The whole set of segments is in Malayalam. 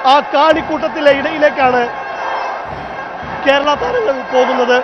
ആ കാണിക്കൂട്ടത്തിലെ ഇടയിലേക്കാണ് കേരള താരങ്ങൾ പോകുന്നത്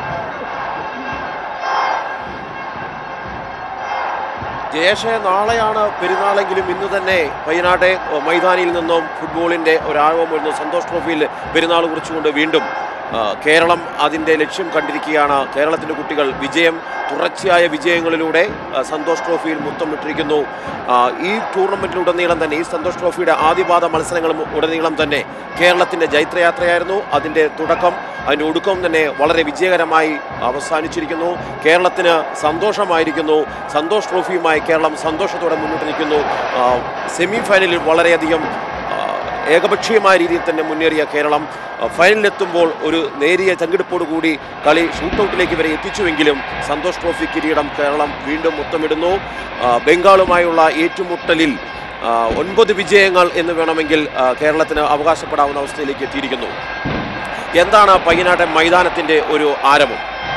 ജയേഷെ നാളെയാണ് പെരുന്നാളെങ്കിലും ഇന്ന് തന്നെ വയനാട്ടെ മൈതാനിയിൽ നിന്നും ഫുട്ബോളിന്റെ ഒരാഴം വരുന്നു സന്തോഷ് ട്രോഫിയിൽ പെരുന്നാൾ കുറിച്ചുകൊണ്ട് വീണ്ടും ആ, കേരളം അതിൻ്റെ ലക്ഷ്യം കണ്ടിരിക്കുകയാണ് കേരളത്തിൻ്റെ കുട്ടികൾ വിജയം തുടർച്ചയായ വിജയങ്ങളിലൂടെ ആ, സന്തോഷ് ട്രോഫിയിൽ മുത്തമിട്ടിരിക്കുന്നു ആ, ഈ ടൂർണമെൻറ്റിലുടനീളം തന്നെ ഈ സന്തോഷ് ട്രോഫിയുടെ ആദ്യപാദ മത്സരങ്ങളും ഉടനീളം തന്നെ കേരളത്തിൻ്റെ ജൈത്രയാത്രയായിരുന്നു അതിൻ്റെ തുടക്കം അതിൻ്റെ ഒടുക്കം തന്നെ വളരെ വിജയകരമായി അവസാനിച്ചിരിക്കുന്നു കേരളത്തിന് സന്തോഷമായിരിക്കുന്നു സന്തോഷ് ട്രോഫിയുമായി കേരളം സന്തോഷത്തോടെ മുന്നോട്ട് നിൽക്കുന്നു ആ, സെമി ഫൈനലിൽ വളരെയധികം ആ, ഏകപക്ഷീയമായ രീതിയിൽ തന്നെ മുന്നേറിയ കേരളം ആ, ഫൈനലിലെത്തുമ്പോൾ ഒരു നേരിയ ചങ്കിടിപ്പോടു കൂടി കളി ഷൂട്ടൗട്ടിലേക്ക് വരെ എത്തിച്ചുവെങ്കിലും സന്തോഷ് ട്രോഫി കിരീടം കേരളം വീണ്ടും മുത്തമിടുന്നു ആ, ബംഗാളുമായുള്ള ഏറ്റുമുട്ടലിൽ ആ, ഒൻപത് വിജയങ്ങൾ എന്ന് വേണമെങ്കിൽ ആ, കേരളത്തിന് അവകാശപ്പെടാവുന്ന അവസ്ഥയിലേക്ക് എത്തിയിരിക്കുന്നു എന്താണ് പയ്യനാട്ടെ മൈതാനത്തിന്റെ ഒരു ആരവം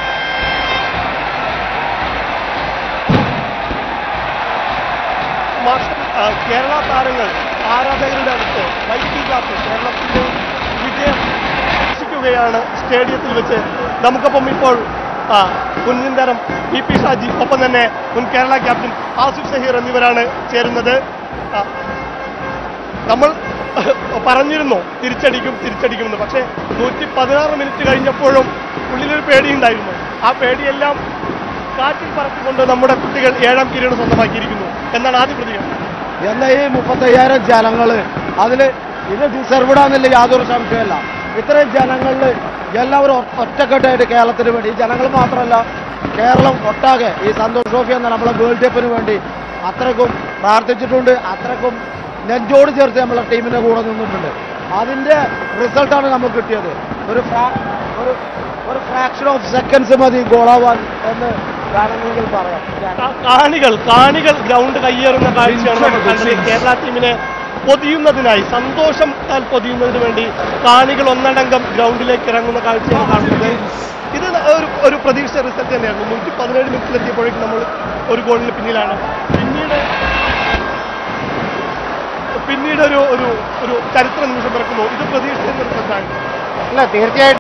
മാസ്റ്റർ ആ, കേരള താരങ്ങൾ ആരാധകരുടെ അടുത്ത് വൈകിക്കാത്ത കേരളത്തിന്റെ വിജയം വീക്ഷിക്കുകയാണ് സ്റ്റേഡിയത്തിൽ വെച്ച് നമുക്കൊപ്പം ഇപ്പോൾ ആ, മുൻനിൻ താരം പി പി ഷാജി ഒപ്പം തന്നെ മുൻ കേരള ക്യാപ്റ്റൻ ആസിഫ് സഹീർ എന്നിവരാണ് ചേരുന്നത് ആ, നമ്മൾ പറഞ്ഞിരുന്നു തിരിച്ചടിക്കും തിരിച്ചടിക്കുമെന്ന് പക്ഷേ നൂറ്റി പതിനാറ് മിനിറ്റ് കഴിഞ്ഞപ്പോഴും ഉള്ളിലൊരു പേടിയുണ്ടായിരുന്നു ആ പേടിയെല്ലാം കാറ്റിൽ പറത്തിക്കൊണ്ട് നമ്മുടെ കുട്ടികൾ ഏഴാം കിരീടം സ്വന്തമാക്കിയിരിക്കുന്നു എന്നാണ് ആദ്യ പ്രതികരണം എന്ന ഈ മുപ്പത്തയ്യായിരം ജനങ്ങള് അതില് ഇത് ഡിസർവ്ഡ് ആണെന്നില്ല യാതൊരു സംശയമല്ല ഇത്രയും ജനങ്ങളിൽ എല്ലാവരും ഒ- ഒറ്റക്കെട്ടായിട്ട് കേരളത്തിന് വേണ്ടി ഈ ജനങ്ങൾ മാത്രമല്ല കേരളം ഒട്ടാകെ ഈ സന്തോഷ് ട്രോഫി എന്ന നമ്മളെ വേൾഡ് കപ്പിന് വേണ്ടി അത്രക്കും പ്രാർത്ഥിച്ചിട്ടുണ്ട് അത്രക്കും നെഞ്ചോട് ചേർത്ത് നമ്മളെ ടീമിന്റെ കൂടെ നിന്നിട്ടുണ്ട് അതിന്റെ റിസൾട്ടാണ് നമുക്ക് കിട്ടിയത് ഒരു ഫ്രാ- ഒരു ഒരു ഫ്രാക്ഷൻ ഓഫ് സെക്കൻഡ്സ് മതി ഗോളാവാൻ എന്ന് വേണമെങ്കിൽ പറയാം കാ- കാണികൾ കാണികൾ ഗ്രൗണ്ട് കയ്യേറുന്ന കാഴ്ചയാണ് നമ്മൾ കണ്ടത് കേരള ടീമിനെ പൊതിയുന്നതിനായി സന്തോഷം താൽ പൊതിയുന്നതിന് വേണ്ടി കാണികൾ ഒന്നടങ്കം ഗ്രൗണ്ടിലേക്ക് ഇറങ്ങുന്ന കാഴ്ചയാണ് കാണുന്നത് ഇത് ഒരു ഒരു പ്രതീക്ഷ റിസൾട്ട് തന്നെയായിരുന്നു നൂറ്റി പതിനേഴ് മിനിറ്റിലെത്തിയപ്പോഴേക്കും നമ്മൾ ഒരു ഗോളിന് പിന്നിലാണ് പിന്നീട് പിന്നീട് ഒരു ഒരു ഒരു ചരിത്ര നിമിഷം പിറക്കുന്നു ഇത് പ്രതീക്ഷിച്ചിരുന്ന റിസൾട്ടാണ് അല്ല തീർച്ചയായിട്ടും